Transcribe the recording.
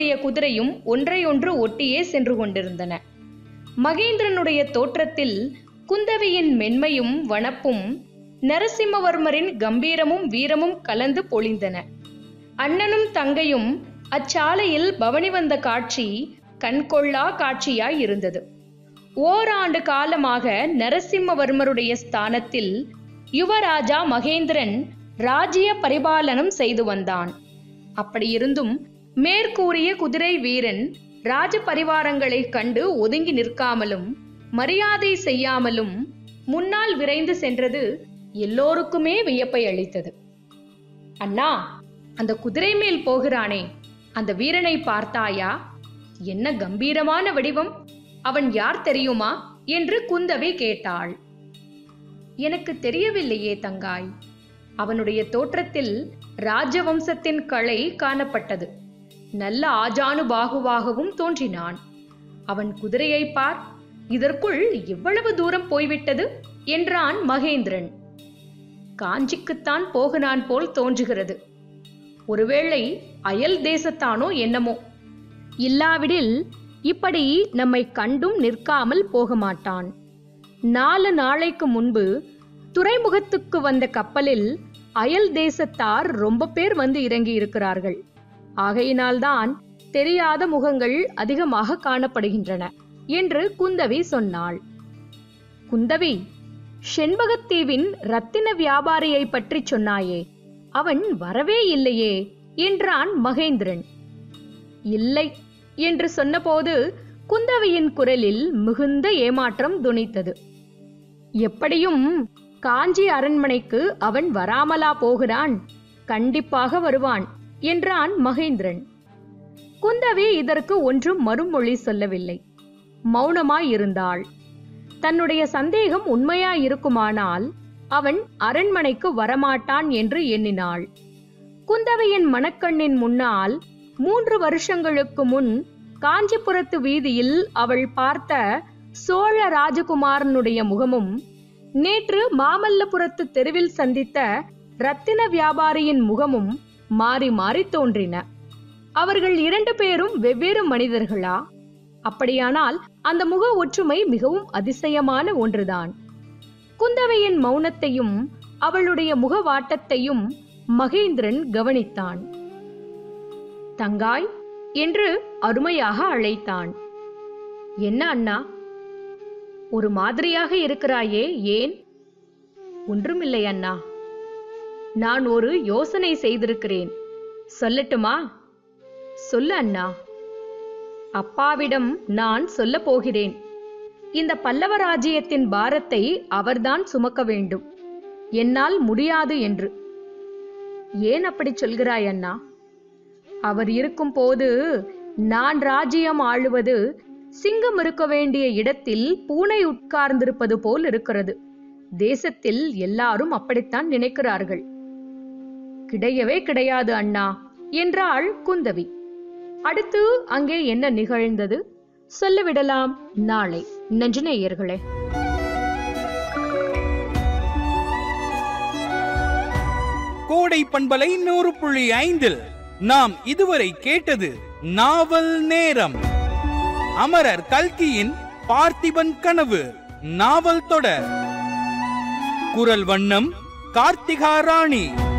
குதிரையும் ஒன்றையொன்று ஒட்டியே சென்று கொண்டிருந்தன மகேந்திரனுடைய தோற்றத்தில் குந்தவியின் மென்மையும் வனப்பும் நரசிம்மவர்மரின் கம்பீரமும் வீரமும் கலந்து பொழிந்தன அண்ணனும் தங்கையும் அச்சாலையில் பவனி வந்த காட்சி கண்கொள்ளா காட்சியாய் இருந்தது ஓராண்டு காலமாக நரசிம்மவர்மருடைய ஸ்தானத்தில் யுவராஜா மகேந்திரன் ராஜ்ய பரிபாலனம் செய்து வந்தான் அப்படியிருந்தும் மேற்கூறிய குதிரை வீரன் ராஜ பரிவாரங்களைக் கண்டு ஒதுங்கி நிற்காமலும் மரியாதை செய்யாமலும் முன்னால் விரைந்து சென்றது எல்லோருக்குமே வியப்பை அளித்தது அண்ணா அந்த குதிரை மேல் போகிறானே அந்த வீரனை பார்த்தாயா என்ன கம்பீரமான வடிவம் அவன் யார் தெரியுமா என்று குந்தவி கேட்டாள் எனக்கு தெரியவில்லையே தங்காய் அவனுடைய தோற்றத்தில் ராஜவம்சத்தின் களை காணப்பட்டது நல்ல ஆஜானுபாகுவாகவும் தோன்றினான் அவன் குதிரையை பார் இதற்குள் எவ்வளவு தூரம் போய்விட்டது என்றான் மகேந்திரன் காஞ்சிக்குத்தான் போகிறான் போல் தோன்றுகிறது ஒருவேளை அயல் தேசத்தானோ என்னமோ இல்லாவிடில் இப்படி நம்மை கண்டும் நிற்காமல் போக மாட்டான் நாலு நாளைக்கு முன்பு துறைமுகத்துக்கு வந்த கப்பலில் அயல் தேசத்தார் ரொம்ப பேர் வந்து இறங்கி இருக்கிறார்கள் ஆகையினால்தான் தெரியாத முகங்கள் அதிகமாக காணப்படுகின்றன என்று குந்தவி சொன்னாள் குந்தவி செண்பகத்தீவின் ரத்தின வியாபாரியை பற்றி சொன்னாயே அவன் வரவே இல்லையே என்றான் மகேந்திரன் இல்லை என்று சொன்னபோது குந்தவியின் குரலில் மிகுந்த ஏமாற்றம் துணித்தது எப்படியும் காஞ்சி அரண்மனைக்கு அவன் வராமலா போகிறான் கண்டிப்பாக வருவான் என்றான் மகேந்திரன் குந்தவி இதற்கு ஒன்றும் மறுமொழி சொல்லவில்லை மௌனமாயிருந்தாள் தன்னுடைய சந்தேகம் உண்மையாயிருக்குமானால் அவன் அரண்மனைக்கு வரமாட்டான் என்று எண்ணினாள் குந்தவையின் மனக்கண்ணின் முன்னால் மூன்று வருஷங்களுக்கு முன் காஞ்சிபுரத்து வீதியில் அவள் பார்த்த சோழ ராஜகுமாரனுடைய முகமும் நேற்று மாமல்லபுரத்து தெருவில் சந்தித்த ரத்தின வியாபாரியின் முகமும் மாறி மாறி தோன்றின அவர்கள் இரண்டு பேரும் வெவ்வேறு மனிதர்களா அப்படியானால் அந்த முக ஒற்றுமை மிகவும் அதிசயமான ஒன்றுதான் குந்தவையின் மௌனத்தையும் அவளுடைய முகவாட்டத்தையும் மகேந்திரன் கவனித்தான் தங்காய் என்று அருமையாக அழைத்தான் என்ன அண்ணா ஒரு மாதிரியாக இருக்கிறாயே ஏன் ஒன்றுமில்லை அண்ணா நான் ஒரு யோசனை செய்திருக்கிறேன் சொல்லட்டுமா சொல்லு அண்ணா அப்பாவிடம் நான் சொல்லப் போகிறேன் இந்த பல்லவ ராஜ்யத்தின் பாரத்தை அவர்தான் சுமக்க வேண்டும் என்னால் முடியாது என்று ஏன் அப்படி சொல்கிறாய் அண்ணா அவர் இருக்கும் போது நான் ராஜ்யம் ஆளுவது சிங்கம் இருக்க வேண்டிய இடத்தில் பூனை உட்கார்ந்திருப்பது போல் இருக்கிறது தேசத்தில் எல்லாரும் அப்படித்தான் நினைக்கிறார்கள் கிடையவே கிடையாது அண்ணா என்றாள் குந்தவி அடுத்து அங்கே என்ன நிகழ்ந்தது சொல்லிவிடலாம் நாளை நன்றி நேயர்களே கோடை பண்பலை நூறு புள்ளி ஐந்தில் நாம் இதுவரை கேட்டது நாவல் நேரம் அமரர் கல்கியின் பார்த்திபன் கனவு நாவல் தொடர் குரல் வண்ணம் கார்த்திகா ராணி